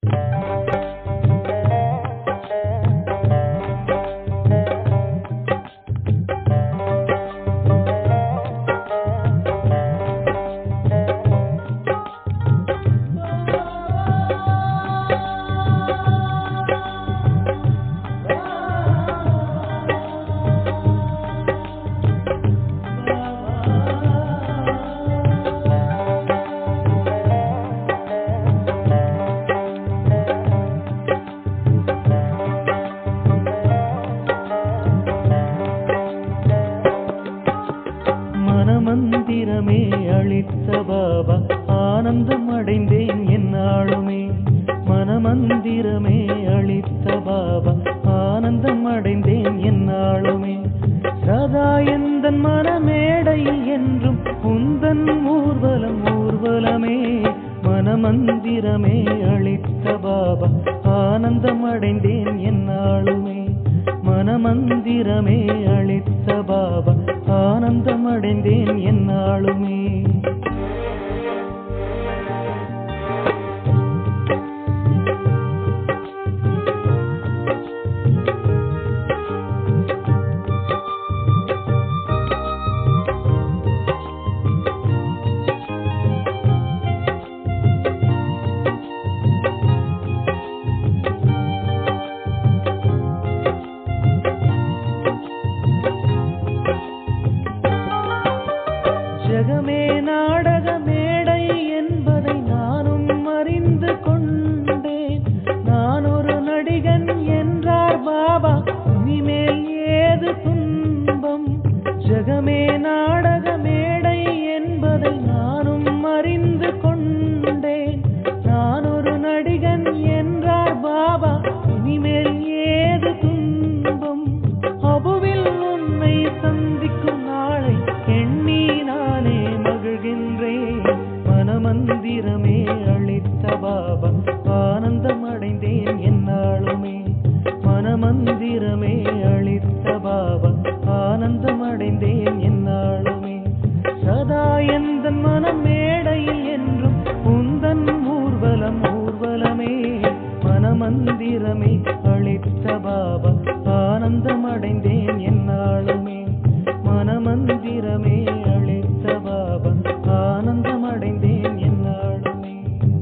மனமந்திரமே அளித்த பாபா ஆனந்தம் அடைந்தேன் என்னாலுமே மனமந்திரமே அளித்த பாபா ஆனந்தம் அடைந்தேன் என்னாலுமே சதா எந்தன் மனமேடையில் என்றும் உந்தன் ஊர்வலம் ஊர்வலமே மனமந்திரமே அளித்த பாபா ஆனந்தம் அடைந்தேன் என்னாலுமே மனமந்திரமே அளித்த பாபா ஆனந்தம் அடைந்தேன் என்னாலுமே ஜெகமே நாடக மேடை என்பதை நானும் அறிந்து கொண்டேன் நான் ஒரு நடிகன் என்றார் பாபா இனிமேல் ஏது துன்பம் ஜெகமே நாடக மேடை என்பதை நானும் அறிந்து கொண்டேன் நான் ஒரு நடிகன் என்றார் பாபா இனிமேல் ஏது துன்பம் அபுவில் உன்னை சந்திக்கும் நாளை எண்ணி நானே மகிழ்கின்றேன் மனமந்திரமே அளித்த பாபா ஆனந்தம் அடைந்தேன் என்னாலுமே மனமந்திரமே அளித்த பாபா ஆனந்தம் அடைந்தேன் என்னாலுமே சதா எந்தன் மனம் மேடையில் என்றும் உந்தன் ஊர்வலம் ஊர்வலமே மனமந்திரமே அளித்த பாபா ஆனந்தம் அடைந்தேன் என்னாலுமே மனமந்திரமே அளித்த பாபா ஆனந்தம் அடைந்தேன் என்னாலுமே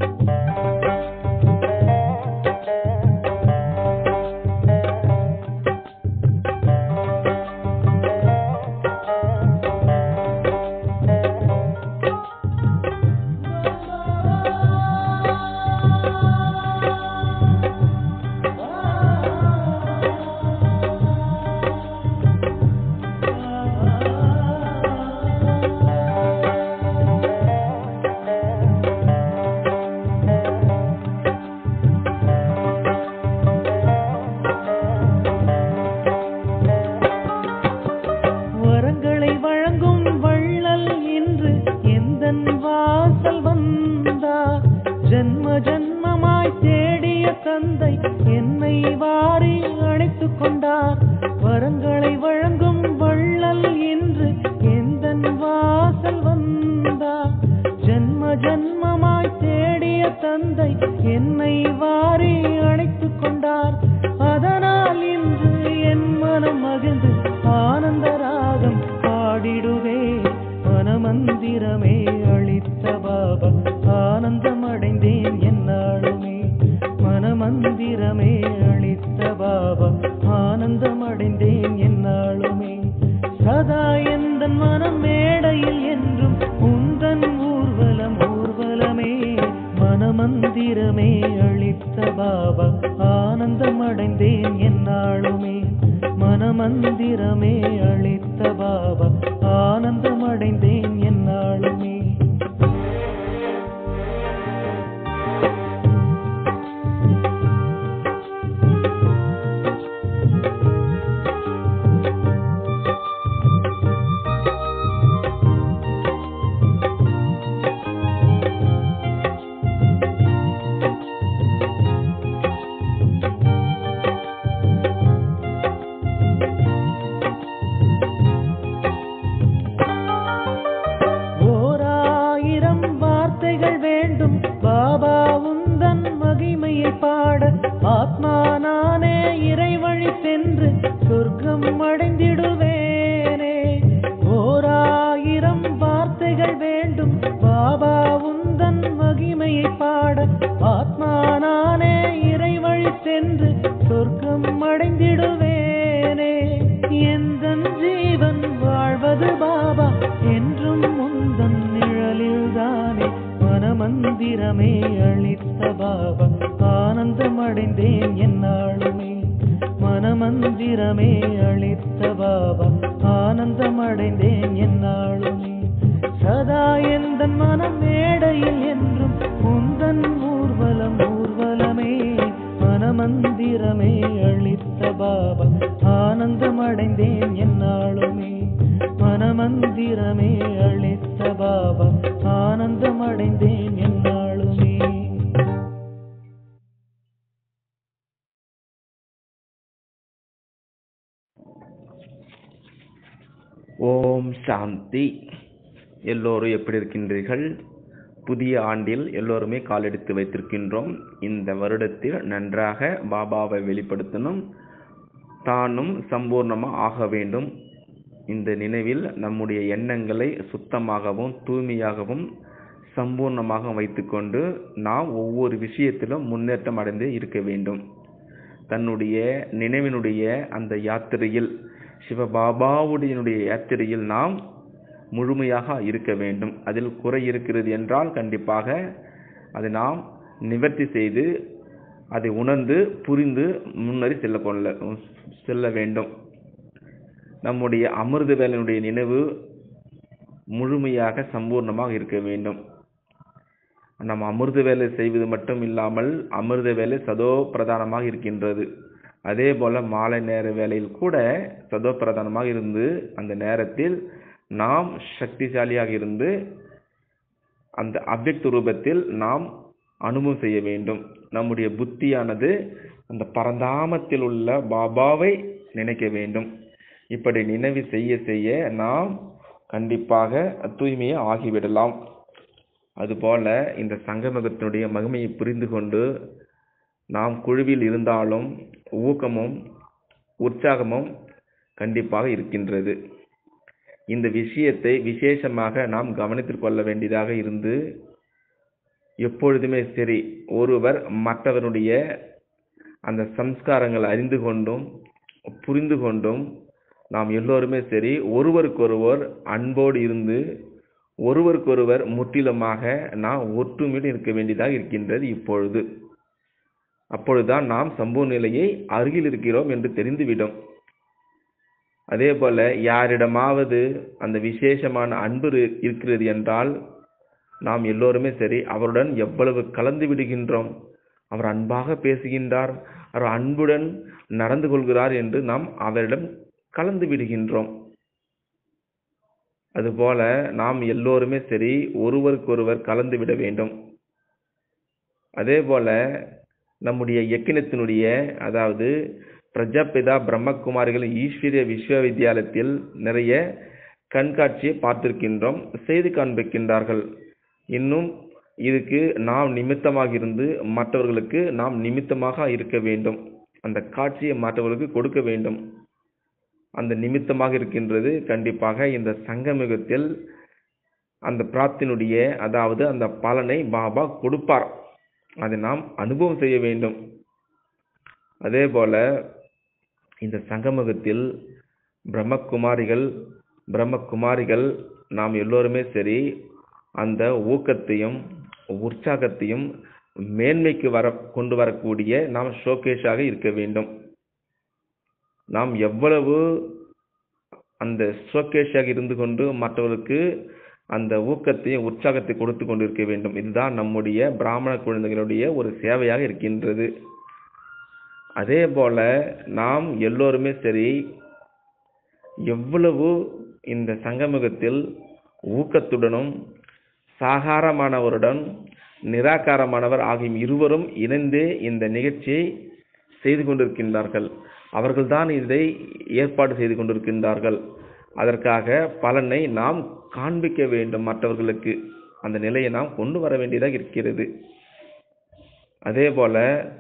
வரங்களை வழங்கும் வள்ளல் என்று எந்தன் வாசல் வந்தார் ஜன்ம ஜன்மமாய் தேடிய தந்தை என்னை வாரி அணைத்துக் கொண்டார் வரங்களை வழங்கும் வள்ளல் என்று எந்தன் வாசல் வந்தார் ஜன்ம ஜன்மமாய் தேடிய தந்தை என்னை வாரி அணைத்துக் கொண்டார் அதனால் இன்று என் மனம் மகிழ்ந்து ஆனந்த ராகம் பாடிடுவே மனமந்திரமே அளித்த பாபா ஆனந்தம் அடைந்தேன் என்னாலுமே மனமந்திரமே அளித்த பாபா ஆனந்தம் அடைந்தேன் என்னாலுமே சதா எந்தன் மனம் மேடையில் என்றும் உந்தன் ஊர்வலம் ஊர்வலமே மனமந்திரமே அளித்த பாபா ஆனந்தம் அடைந்தேன் என்னாலுமே மனமந்திரமே அளித்த பாபா ஆனந்தம் அடைந்தேன் என்னாலுமே ஆத்மா நானே இறைவழி சென்று சொர்க்கம் அடைந்திடுவேனே ஓராயிரம் வார்த்தைகள் வேண்டும் பாபா உந்தன் மகிமையை பாட ஆத்மா நானே இறைவழி சென்று சொர்க்கம் அடைந்திடுவேனே எந்தன் ஜீவன் வாழ்வது பாபா என்றும் முந்தன் நிழலில்தானே மனமந்திரமே அளித்த பாபா ஆனந்தம் அடைந்தேன் என்னாளுமே மனமந்திரமே அளித்த பாபா ஆனந்தம் அடைந்தேன் என்னாளுமே சதா எந்தன் மனம் மேடையில் என்றும் உந்தன் ஊர்வலம் ஊர்வலமே மனமந்திரமே அளித்த பாபா ஆனந்தம் அடைந்தேன் என்னாளுமே மனமந்திரமே அளித்த பாபா ஆனந்தம் அடைந்தேன் என்னாளுமே ஓம் சாந்தி எல்லோரும் எப்படி இருக்கின்றீர்கள் புதிய ஆண்டில் எல்லோருமே காலெடுத்து வைத்திருக்கின்றோம் இந்த வருடத்தில் நன்றாக பாபாவை வெளிப்படுத்தணும் தானும் சம்பூர்ணமாக ஆக வேண்டும் இந்த நினைவில் நம்முடைய எண்ணங்களை சுத்தமாகவும் தூய்மையாகவும் சம்பூர்ணமாக வைத்துக்கொண்டு நாம் ஒவ்வொரு விஷயத்திலும் முன்னேற்றம் அடைந்து இருக்க வேண்டும் தன்னுடைய நினைவினுடைய அந்த யாத்திரையில் சிவபாபாவுடைய யாத்திரையில் நாம் முழுமையாக இருக்க வேண்டும் அதில் குறை இருக்கிறது என்றால் கண்டிப்பாக அதை நாம் நிவர்த்தி செய்து அதை உணர்ந்து புரிந்து முன்னேறி செல்ல கொள்ள செல்ல வேண்டும் நம்முடைய அமிர்த வேலையினுடைய நினைவு முழுமையாக சம்பூர்ணமாக இருக்க வேண்டும் நம்ம அமிர்த வேலை செய்வது மட்டும் இல்லாமல் அமிர்த வேலை சதோ பிரதானமாக இருக்கின்றது அதே போல மாலை நேர வேலையில் கூட சதோ பிரதானமாக இருந்து அந்த நேரத்தில் நாம் சக்திசாலியாக இருந்து அந்த அவ்வக்த ரூபத்தில் நாம் அனுபவம் செய்ய வேண்டும் நம்முடைய புத்தியானது அந்த பரந்தாமத்தில் உள்ள பாபாவை நினைக்க வேண்டும் இப்படி நினைவு செய்ய செய்ய நாம் கண்டிப்பாக தூய்மையை ஆகிவிடலாம் அதுபோல இந்த சங்கமகத்தினுடைய மகிமையை புரிந்து கொண்டு நாம் குழுவில் இருந்தாலும் ஊக்கமும் உற்சாகமும் கண்டிப்பாக இருக்கின்றது இந்த விஷயத்தை விசேஷமாக நாம் கவனித்துக் கொள்ள வேண்டியதாக இருந்து எப்பொழுதுமே சரி ஒருவர் மற்றவருடைய அந்த சம்ஸ்காரங்களை அறிந்து கொண்டும் புரிந்து கொண்டும் நாம் எல்லோருமே சரி ஒருவருக்கொருவர் அன்போடு இருந்து ஒருவருக்கொருவர் முற்றிலுமாக நாம் ஒற்றுமையுடன் இருக்க வேண்டியதாக இருக்கின்றது இப்பொழுது அப்பொழுதுதான் நாம் சம்பூர்ண நிலையை அருகில் இருக்கிறோம் என்று தெரிந்துவிடும் அதே போல யாரிடமாவது அந்த விசேஷமான அன்பு இரு- இருக்கிறது என்றால் நாம் எல்லோருமே சரி அவருடன் எவ்வளவு கலந்து விடுகின்றோம் அவர் அன்பாக பேசுகின்றார் அவர் அன்புடன் நடந்து கொள்கிறார் என்று நாம் அவரிடம் கலந்து விடுகின்றோம் அதுபோல நாம் எல்லோருமே சரி ஒருவருக்கொருவர் கலந்து விட வேண்டும் அதே போல நம்முடைய எக்கினத்தினுடைய அதாவது பிரஜாபிதா பிரம்மகுமாரிகள் ஈஸ்வரிய விஸ்வவித்யாலயத்தில் நிறைய கண்காட்சியை பார்த்திருக்கின்றோம் செய்து காண்பிக்கின்றார்கள் இன்னும் இதுக்கு நாம் நிமித்தமாக இருந்து மற்றவர்களுக்கு நாம் நிமித்தமாக இருக்க வேண்டும் அந்த காட்சியை மற்றவர்களுக்கு கொடுக்க வேண்டும் அந்த நிமித்தமாக இருக்கின்றது கண்டிப்பாக இந்த சங்கமிகத்தில் அந்த பிராப்தினுடைய அதாவது அந்த பலனை பாபா கொடுப்பார் அதை நாம் அனுபவம் செய்ய வேண்டும் அதே போல இந்த சங்கமகத்தில் பிரம்மகுமாரிகள் பிரம்மகுமாரிகள் நாம் எல்லோருமே சரி அந்த ஊக்கத்தையும் உற்சாகத்தையும் மேன்மைக்கு வர கொண்டு வரக்கூடிய நாம் ஷோகேஷாக இருக்க வேண்டும் நாம் எவ்வளவு அந்த ஷோகேஷாக இருந்து கொண்டு மற்றவர்களுக்கு அந்த ஊக்கத்தையும் உற்சாகத்தை கொடுத்து கொண்டிருக்க வேண்டும் இதுதான் நம்முடைய பிராமண குழந்தைகளுடைய ஒரு சேவையாக இருக்கின்றது அதே போல நாம் எல்லோருமே சரி எவ்வளவு இந்த சங்கமுகத்தில் ஊக்கத்துடனும் சாகாரமானவருடன் நிராகாரமானவர் ஆகிய இருவரும் இணைந்தே இந்த நிகழ்ச்சியை செய்து கொண்டிருக்கின்றார்கள் அவர்கள்தான் இதை ஏற்பாடு செய்து கொண்டிருக்கின்றார்கள் அதற்காக பலனை நாம் காண்பிக்க வேண்டும் மற்றவர்களுக்கு அந்த நிலையை நாம் கொண்டு வர வேண்டியதாக இருக்கிறது அதே போல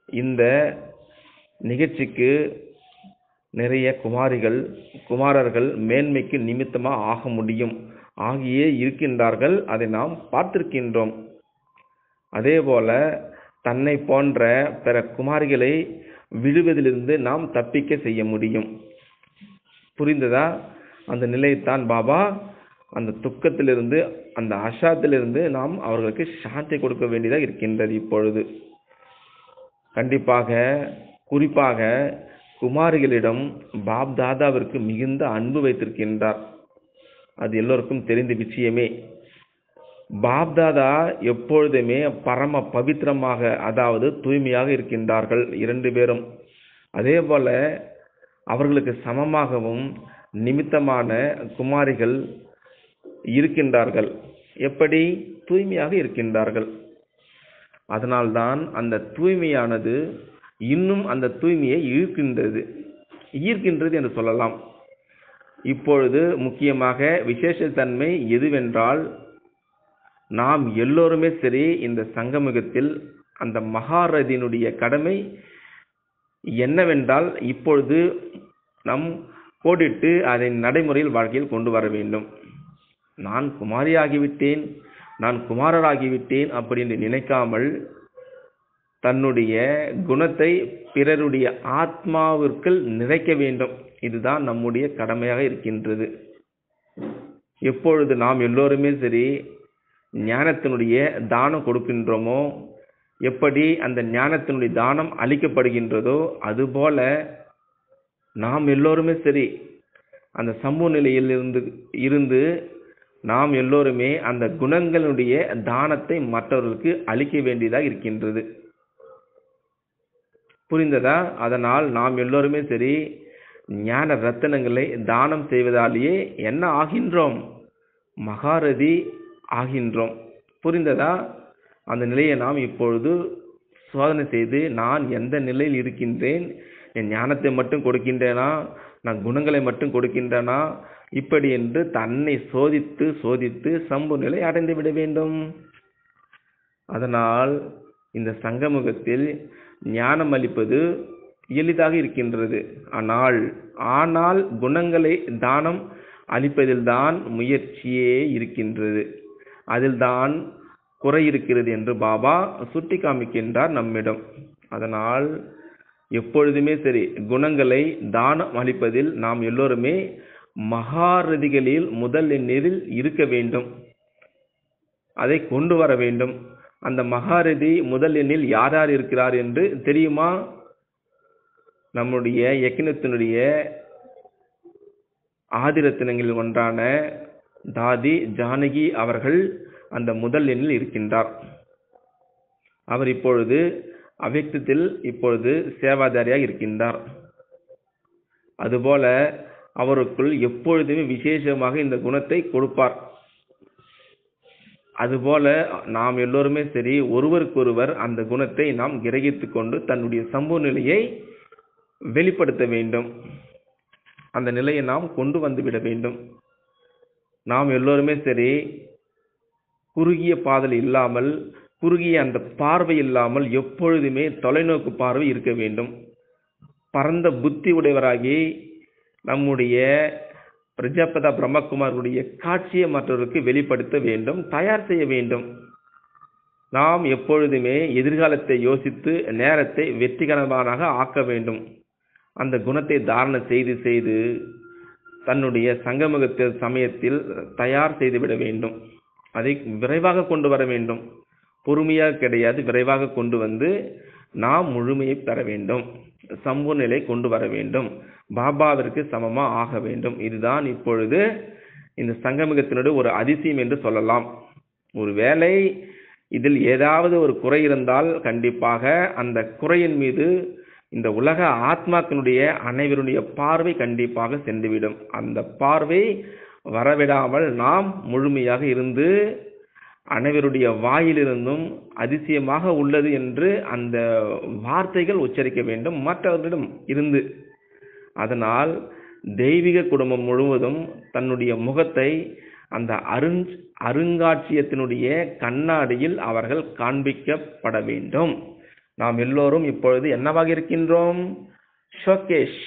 இந்த நிகழ்ச்சிக்கு நிறைய குமாரிகள் குமாரர்கள் மேன்மைக்கு நிமித்தமாக ஆக முடியும் ஆகியே இருக்கின்றார்கள் அதை நாம் பார்த்திருக்கின்றோம் அதேபோல தன்னை போன்ற பிற குமாரிகளை விழுவதிலிருந்து நாம் தப்பிக்க செய்ய முடியும் புரிந்ததா அந்த நிலையைத்தான் பாபா அந்த துக்கத்திலிருந்து அந்த அஷாத்திலிருந்து நாம் அவர்களுக்கு சாந்தி கொடுக்க வேண்டியதாக இருக்கின்றது இப்பொழுது கண்டிப்பாக குறிப்பாக குமாரிகளிடம் பாப் தாதாவிற்கு மிகுந்த அன்பு வைத்திருக்கின்றார் அது எல்லோருக்கும் தெரிந்த விஷயமே பாப்தாதா எப்பொழுதுமே பரம பவித்திரமாக அதாவது தூய்மையாக இருக்கின்றார்கள் இரண்டு பேரும் அதே போல அவர்களுக்கு சமமாகவும் நிமித்தமான குமாரிகள் இருக்கின்றார்கள் எப்படி தூய்மையாக இருக்கின்றார்கள் அதனால்தான் அந்த தூய்மையானது இன்னும் அந்த தூய்மையை ஈர்க்கின்றது ஈர்க்கின்றது என்று சொல்லலாம் இப்பொழுது முக்கியமாக விசேஷத்தன்மை எதுவென்றால் நாம் எல்லோருமே சரி இந்த சங்கமுகத்தில் அந்த மகாரதியினுடைய கடமை என்னவென்றால் இப்பொழுது நம் கோடிட்டு அதை நடைமுறையில் வாழ்க்கையில் கொண்டு வர வேண்டும் நான் குமாரியாகிவிட்டேன் நான் குமாரராகிவிட்டேன் அப்படின்னு நினைக்காமல் தன்னுடைய குணத்தை பிறருடைய ஆத்மாவிற்குள் நிறைக்க வேண்டும் இதுதான் நம்முடைய கடமையாக இருக்கின்றது எப்பொழுது நாம் எல்லோருமே சரி ஞானத்தினுடைய தானம் கொடுக்கின்றோமோ எப்படி அந்த ஞானத்தினுடைய தானம் அளிக்கப்படுகின்றதோ அதுபோல நாம் எல்லோருமே சரி அந்த சமூக நிலையில் இருந்து இருந்து நாம் எல்லோருமே அந்த குணங்களுடைய தானத்தை மற்றவர்களுக்கு அளிக்க வேண்டியதாக இருக்கின்றது புரிந்ததா அதனால் நாம் எல்லோருமே சரி ஞான ரத்தனங்களை தானம் செய்வதாலேயே என்ன ஆகின்றோம் மகாரதி ஆகின்றோம் புரிந்ததா அந்த நிலையை நாம் இப்பொழுது சோதனை செய்து நான் எந்த நிலையில் இருக்கின்றேன் என் ஞானத்தை மட்டும் கொடுக்கின்றேனா நான் குணங்களை மட்டும் கொடுக்கின்றேனா இப்படி என்று தன்னை சோதித்து சோதித்து சம்பு நிலை அடைந்து விட வேண்டும் அதனால் இந்த சங்கமுகத்தில் ஞானம் அளிப்பது எளிதாக இருக்கின்றது ஆனால் ஆனால் குணங்களை தானம் அளிப்பதில்தான் முயற்சியே இருக்கின்றது அதில்தான் குறை இருக்கிறது என்று பாபா சுட்டி காமிக்கின்றார் நம்மிடம் அதனால் எப்பொழுதுமே சரி குணங்களை தானம் அளிப்பதில் நாம் எல்லோருமே மகாரதிகளில் முதல் எண்ணில் இருக்க வேண்டும் அதை கொண்டு வர வேண்டும் அந்த மகாரதி முதல் எண்ணில் யார் யார் இருக்கிறார் என்று தெரியுமா நம்முடைய யக்கினத்தினுடைய ஆதிரத்தினங்களில் ஒன்றான தாதி ஜானகி அவர்கள் அந்த முதல் எண்ணில் இருக்கின்றார் அவர் இப்பொழுது அவ்யக்தத்தில் இப்பொழுது சேவாதாரியாக இருக்கின்றார் அதுபோல அவருக்குள் எப்பொழுதுமே விசேஷமாக இந்த குணத்தை கொடுப்பார் அதுபோல நாம் எல்லோருமே சரி ஒருவருக்கொருவர் அந்த குணத்தை நாம் கிரகித்து கொண்டு தன்னுடைய சம்பூர் நிலையை வெளிப்படுத்த வேண்டும் அந்த நிலையை நாம் கொண்டு வந்து விட வேண்டும் நாம் எல்லோருமே சரி குறுகிய பாதல் இல்லாமல் குறுகிய அந்த பார்வை இல்லாமல் எப்பொழுதுமே தொலைநோக்கு பார்வை இருக்க வேண்டும் பரந்த புத்தி உடையவராகி நம்முடைய பிரஜாபதா பிரம்மகுமாருடைய காட்சியை மற்றவருக்கு வெளிப்படுத்த வேண்டும் தயார் செய்ய வேண்டும் நாம் எப்பொழுதுமே எதிர்காலத்தை யோசித்து நேரத்தை வெற்றிகரமானதாக ஆக்க வேண்டும் அந்த குணத்தை தாரணம் செய்து செய்து தன்னுடைய சங்கமுகத்தில் சமயத்தில் தயார் செய்துவிட வேண்டும் அதை விரைவாக கொண்டு வர வேண்டும் பொறுமையாக கிடையாது விரைவாக கொண்டு வந்து நாம் முழுமையை பெற வேண்டும் சம்பூ நிலை கொண்டு வர வேண்டும் பாபாவிற்கு சமமா ஆக வேண்டும் இதுதான் இப்பொழுது இந்த சங்கமிகத்தினுடைய ஒரு அதிசயம் என்று சொல்லலாம் ஒருவேளை இதில் ஏதாவது ஒரு குறை இருந்தால் கண்டிப்பாக அந்த குறையின் மீது இந்த உலக ஆத்மாக்களுடைய அனைவருடைய பார்வை கண்டிப்பாக சென்றுவிடும் அந்த பார்வை வரவிடாமல் நாம் முழுமையாக இருந்து அனைவருடைய வாயிலிருந்தும் அதிசயமாக உள்ளது என்று அந்த வார்த்தைகள் உச்சரிக்க வேண்டும் மற்றவர்களிடம் இருந்து அதனால் தெய்வீக குடும்பம் முழுவதும் தன்னுடைய முகத்தை அந்த அருங் அருங்காட்சியத்தினுடைய கண்ணாடியில் அவர்கள் காண்பிக்கப்பட வேண்டும் நாம் எல்லோரும் இப்பொழுது என்னவாக இருக்கின்றோம் ஷோகேஷ்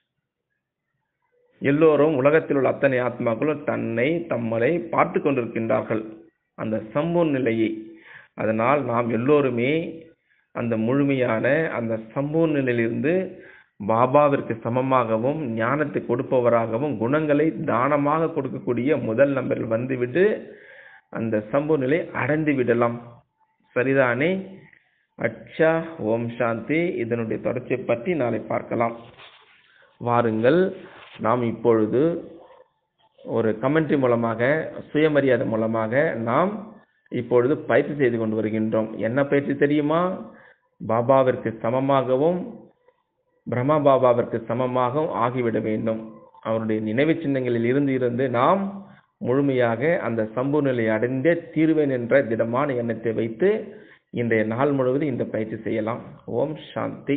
எல்லோரும் உலகத்தில் உள்ள அத்தனை ஆத்மாக்களும் தன்னை தம்மலை பார்த்து கொண்டிருக்கின்றார்கள் அந்த சம்பூர்ண நிலையை அதனால் நாம் எல்லோருமே அந்த முழுமையான அந்த சம்பூர்ண நிலையிலிருந்து பாபாவிற்கு சமமாகவும் ஞானத்தை கொடுப்பவராகவும் குணங்களை தானமாக கொடுக்கக்கூடிய முதல் நம்பரில் வந்துவிட்டு அந்த சம்பூர்ண நிலை அடைந்து விடலாம் சரிதானே அச்சா ஓம் சாந்தி இதனுடைய தொடர்ச்சியை பற்றி நாளை பார்க்கலாம் வாருங்கள் நாம் இப்பொழுது ஒரு கமெண்ட்ரி மூலமாக சுயமரியாதை மூலமாக நாம் இப்பொழுது பயிற்சி செய்து கொண்டு வருகின்றோம் என்ன பயிற்சி தெரியுமா பாபாவிற்கு சமமாகவும் பிரம்மா பாபாவிற்கு சமமாகவும் ஆகிவிட வேண்டும் அவருடைய நினைவு சின்னங்களில் இருந்து இருந்து நாம் முழுமையாக அந்த சம்பூர் நிலையை அடைந்தே தீர்வேன் என்ற திடமான எண்ணத்தை வைத்து இன்றைய நாள் முழுவதும் இந்த பயிற்சி செய்யலாம் ஓம் சாந்தி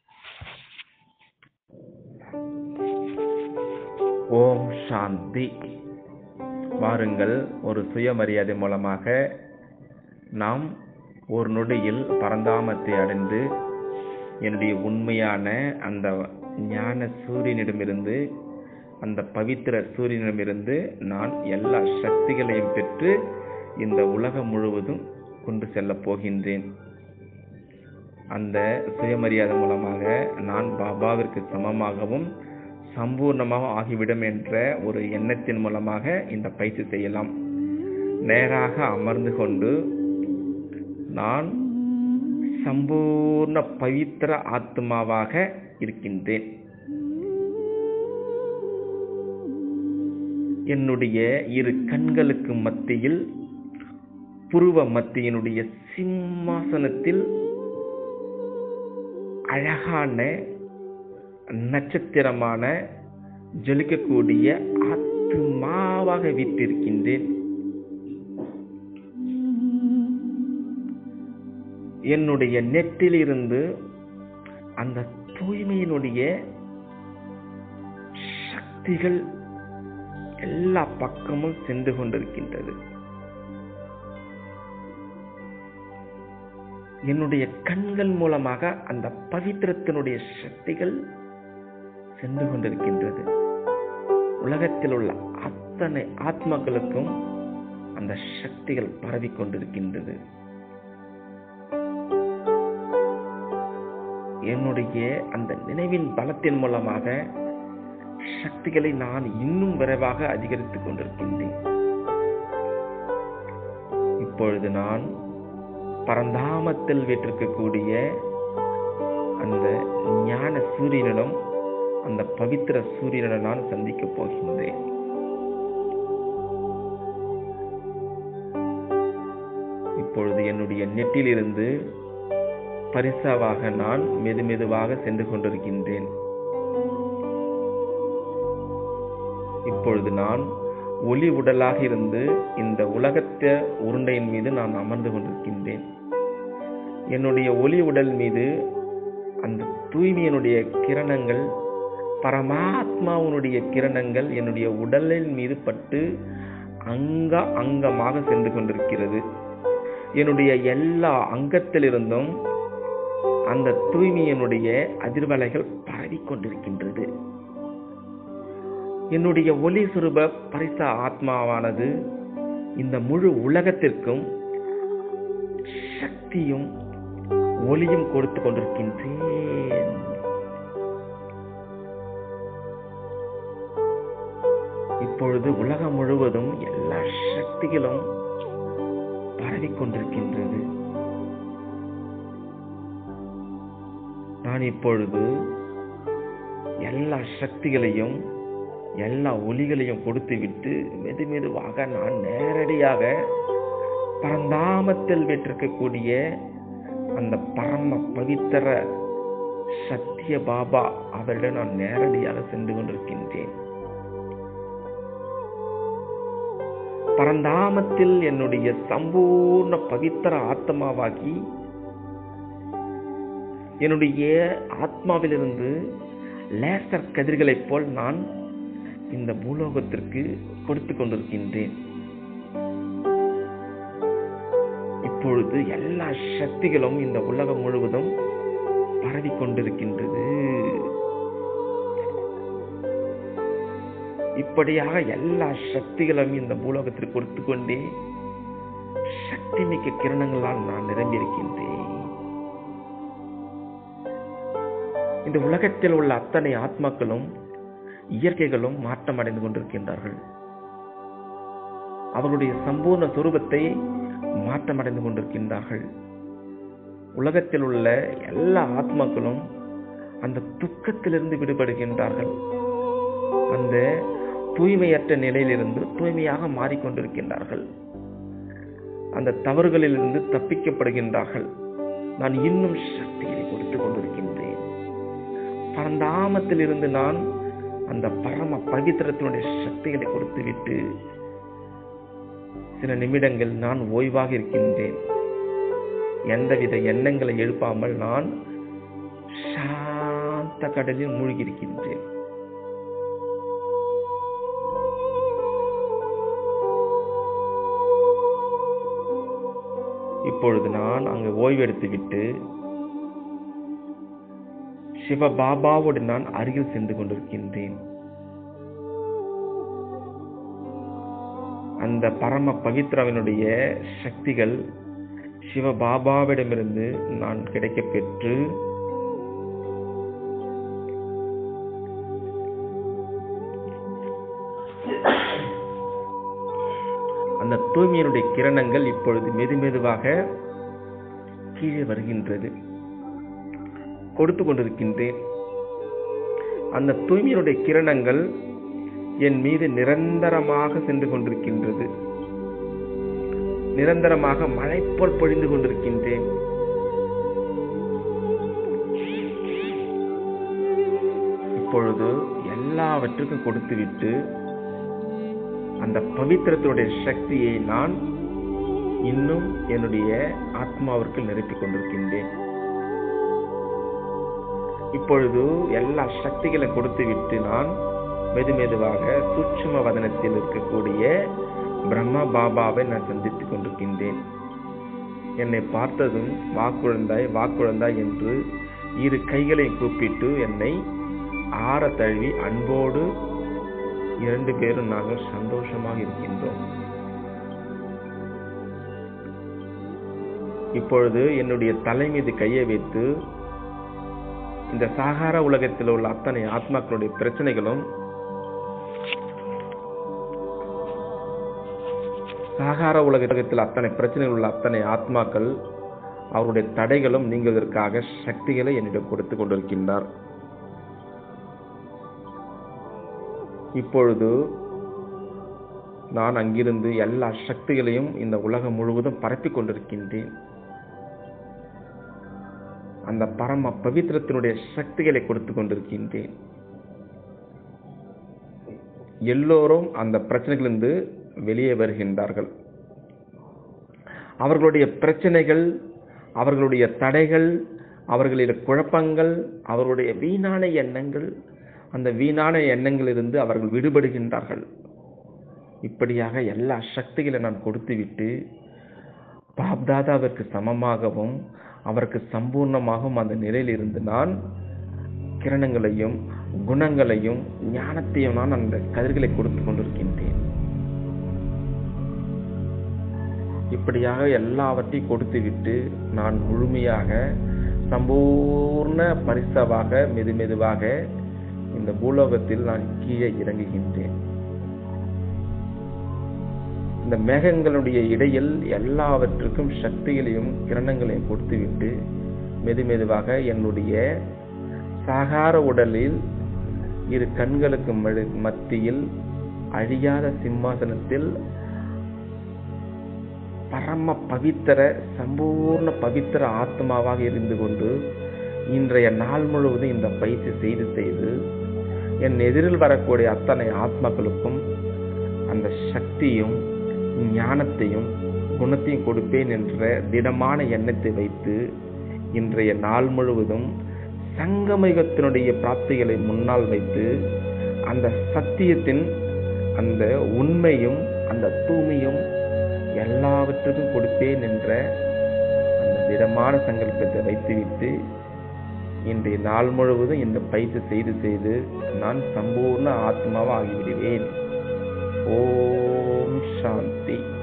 ஓம் சாந்தி வாருங்கள் ஒரு சுயமரியாதை மூலமாக நாம் ஒரு நொடியில் பரந்தாமத்தை அடைந்து என்னுடைய உண்மையான அந்த ஞான சூரியனிடமிருந்து அந்த பவித்திர சூரியனிடமிருந்து நான் எல்லா சக்திகளையும் பெற்று இந்த உலகம் முழுவதும் கொண்டு செல்லப் போகின்றேன் அந்த சுயமரியாதை மூலமாக நான் பாபாவிற்கு சமமாகவும் சம்பூர்ணமாக ஆகிவிடும் என்ற ஒரு எண்ணத்தின் மூலமாக இந்த பயிற்சி செய்யலாம் நேராக அமர்ந்து கொண்டு நான் சம்பூர்ண பவித்திர ஆத்மாவாக இருக்கின்றேன் என்னுடைய இரு கண்களுக்கு மத்தியில் புருவ மத்தியினுடைய சிம்மாசனத்தில் அழகான நட்சத்திரமான ஜொலிக்கக்கூடிய ஆத்மாவாக வீட்டிருக்கின்றேன் என்னுடைய நெற்றிலிருந்து அந்த தூய்மையினுடைய சக்திகள் எல்லா பக்கமும் சென்று கொண்டிருக்கின்றது என்னுடைய கண்கள் மூலமாக அந்த பவித்திரத்தினுடைய சக்திகள் சென்று கொண்டிருக்கின்றது உலகத்தில் உள்ள அத்தனை ஆத்மாக்களுக்கும் அந்த சக்திகள் பரவி கொண்டிருக்கின்றது என்னுடைய அந்த நினைவின் பலத்தின் மூலமாக சக்திகளை நான் இன்னும் விரைவாக அதிகரித்துக் கொண்டிருக்கின்றேன் இப்பொழுது நான் பரந்தாமத்தில் வீற்றிருக்கக்கூடிய அந்த ஞான சூரியனிடம் அந்த பவித்திர சூரியனிடம் நான் சந்திக்கப் போகின்றேன் இப்பொழுது என்னுடைய நெட்டிலிருந்து பரிசாவாக நான் மெது மெதுவாக சென்று கொண்டிருக்கின்றேன் இப்பொழுது நான் ஒளி உடலாக இருந்து இந்த உலகத்த உருண்டையின் மீது நான் அமர்ந்து கொண்டிருக்கின்றேன் என்னுடைய ஒளி உடல் மீது அந்த தூய்மையினுடைய கிரணங்கள் பரமாத்மாவுடைய கிரணங்கள் என்னுடைய உடலின் மீது பட்டு அங்க அங்கமாக சென்று கொண்டிருக்கிறது என்னுடைய எல்லா அங்கத்திலிருந்தும் அந்த தூய்மையினுடைய அதிர்வலைகள் பரவி கொண்டிருக்கின்றது என்னுடைய ஒளி சுரூப பரிச ஆத்மாவானது இந்த முழு உலகத்திற்கும் சக்தியும் ஒளியும் கொடுத்து கொண்டிருக்கின்றேன் இப்பொழுது உலகம் முழுவதும் எல்லா சக்திகளும் பரவிக் கொண்டிருக்கின்றது நான் இப்பொழுது எல்லா சக்திகளையும் எல்லா ஒளிகளையும் கொடுத்துவிட்டு மெது மெதுவாக நான் நேரடியாக பரந்தாமத்தில் விட்டிருக்கக்கூடிய அந்த பரம பவித்திர சத்திய பாபா அவரிடம் நான் நேரடியாக சென்று கொண்டிருக்கின்றேன் பரந்தாமத்தில் என்னுடைய சம்பூர்ண பவித்திர ஆத்மாவாகி என்னுடைய ஆத்மாவிலிருந்து லேசர் கதிர்களைப் போல் நான் இந்த பூலோகத்திற்கு கொடுத்து கொண்டிருக்கின்றேன் இப்பொழுது எல்லா சக்திகளும் இந்த உலகம் முழுவதும் பரவி கொண்டிருக்கின்றது இப்படியாக எல்லா சக்திகளும் இந்த பூலோகத்திற்கு கொடுத்து கொண்டே சக்தி மிக்க கிரணங்களால் நான் நிரம்பியிருக்கின்றேன் இந்த உலகத்தில் உள்ள அத்தனை ஆத்மாக்களும் இயற்கைகளும் மாற்றம் அடைந்து கொண்டிருக்கின்றார்கள் அவர்களுடைய சம்பூர்ண சொரூபத்தை மாற்றமடைந்து கொண்டிருக்கின்றார்கள் உலகத்தில் உள்ள எல்லா ஆத்மாக்களும் அந்த துக்கத்திலிருந்து விடுபடுகின்றார்கள் அந்த தூய்மையற்ற நிலையிலிருந்து தூய்மையாக மாறிக்கொண்டிருக்கின்றார்கள் அந்த தவறுகளிலிருந்து தப்பிக்கப்படுகின்றார்கள் நான் இன்னும் சக்தியை கொடுத்து கொண்டிருக்கின்றேன் பரந்தாமத்தில் இருந்து நான் அந்த பரம பவித்திரத்தினுடைய சக்திகளை கொடுத்துவிட்டு சில நிமிடங்கள் நான் ஓய்வாக இருக்கின்றேன் எந்தவித எண்ணங்களை எழுப்பாமல் நான் சாந்த கடலில் மூழ்கி இருக்கின்றேன் இப்பொழுது நான் அங்கு ஓய்வெடுத்து விட்டு சிவபாபாவோடு நான் அருகில் சென்று கொண்டிருக்கின்றேன் அந்த பரம பவித்ராவினுடைய சக்திகள் சிவபாபாவிடமிருந்து நான் கிடைக்கப் பெற்று அந்த தூய்மையினுடைய கிரணங்கள் இப்பொழுது மெதுமெதுவாக கீழே வருகின்றது கொடுத்து கொண்டிருக்கின்றேன் அந்த தூய்மையினுடைய கிரணங்கள் என் மீது நிரந்தரமாக சென்று கொண்டிருக்கின்றது நிரந்தரமாக மழை போல் பொழிந்து கொண்டிருக்கின்றேன் இப்பொழுது எல்லாவற்றுக்கும் கொடுத்துவிட்டு அந்த பவித்திரத்தினுடைய சக்தியை நான் இன்னும் என்னுடைய ஆத்மாவிற்கு நிரப்பிக் கொண்டிருக்கின்றேன் இப்பொழுது எல்லா சக்திகளை கொடுத்துவிட்டு நான் மெது மெதுவாக சூட்சும வதனத்தில் இருக்கக்கூடிய பிரம்மா பாபாவை நான் சந்தித்துக் கொண்டிருக்கின்றேன் என்னை பார்த்ததும் வாக்குழந்தாய் வாக்குழந்தாய் என்று இரு கைகளை கூப்பிட்டு என்னை ஆற தழுவி அன்போடு இரண்டு பேரும் நாங்கள் சந்தோஷமாக இருக்கின்றோம் இப்பொழுது என்னுடைய தலை மீது கையை வைத்து இந்த சாகார உலகத்தில் உள்ள அத்தனை ஆத்மாக்களுடைய பிரச்சனைகளும் சாகார உலகத்தில் அத்தனை பிரச்சனைகள் உள்ள அத்தனை ஆத்மாக்கள் அவருடைய தடைகளும் நீங்குவதற்காக சக்திகளை என்னிடம் கொடுத்து கொண்டிருக்கின்றார் இப்பொழுது நான் அங்கிருந்து எல்லா சக்திகளையும் இந்த உலகம் முழுவதும் பரப்பிக் கொண்டிருக்கின்றேன் அந்த பரம பவித்திரத்தினுடைய சக்திகளை கொடுத்து கொண்டிருக்கின்றேன் எல்லோரும் அந்த பிரச்சனைகளிலிருந்து வெளியே வருகின்றார்கள் அவர்களுடைய பிரச்சனைகள் அவர்களுடைய தடைகள் அவர்களுடைய குழப்பங்கள் அவர்களுடைய வீணான எண்ணங்கள் அந்த வீணான எண்ணங்களிலிருந்து அவர்கள் விடுபடுகின்றார்கள் இப்படியாக எல்லா சக்திகளை நான் கொடுத்துவிட்டு பாப்தாதாவிற்கு சமமாகவும் அவருக்கு சம்பூர்ணமாகவும் அந்த நிலையில் இருந்து நான் கிரணங்களையும் குணங்களையும் ஞானத்தையும் நான் அந்த கதிர்களை கொடுத்து கொண்டிருக்கின்றேன் இப்படியாக எல்லாவற்றையும் கொடுத்துவிட்டு நான் முழுமையாக சம்பூர்ண பரிசவாக மெது மெதுவாக இந்த பூலோகத்தில் நான் கீழே இறங்குகின்றேன் இந்த மேகங்களுடைய இடையில் எல்லாவற்றுக்கும் சக்திகளையும் கிரணங்களையும் கொடுத்துவிட்டு மெது மெதுவாக என்னுடைய சாகார உடலில் இரு கண்களுக்கு மடு- மத்தியில் அழியாத சிம்மாசனத்தில் பரம பவித்திர சம்பூர்ண பவித்திர ஆத்மாவாக இருந்து கொண்டு இன்றைய நாள் முழுவதும் இந்த பயிற்சி செய்து செய்து என் எதிரில் வரக்கூடிய அத்தனை ஆத்மாக்களுக்கும் அந்த சக்தியும் ஞானத்தையும் குணத்தையும் கொடுப்பேன் என்ற திடமான எண்ணத்தை வைத்து இன்றைய நாள் முழுவதும் சங்கமயுகத்தினுடைய பிராப்திகளை முன்னால் வைத்து அந்த சத்தியத்தின் அந்த உண்மையும் அந்த தூய்மையும் எல்லாவற்றுக்கும் கொடுப்பேன் என்ற திடமான சங்கல்பத்தை வைத்துவிட்டு இன்றைய நாள் முழுவதும் இந்த பயிற்சி செய்து செய்து நான் சம்பூர்ண ஆத்மாவாக ஆகிவிடுவேன் ஓம் சாந்தி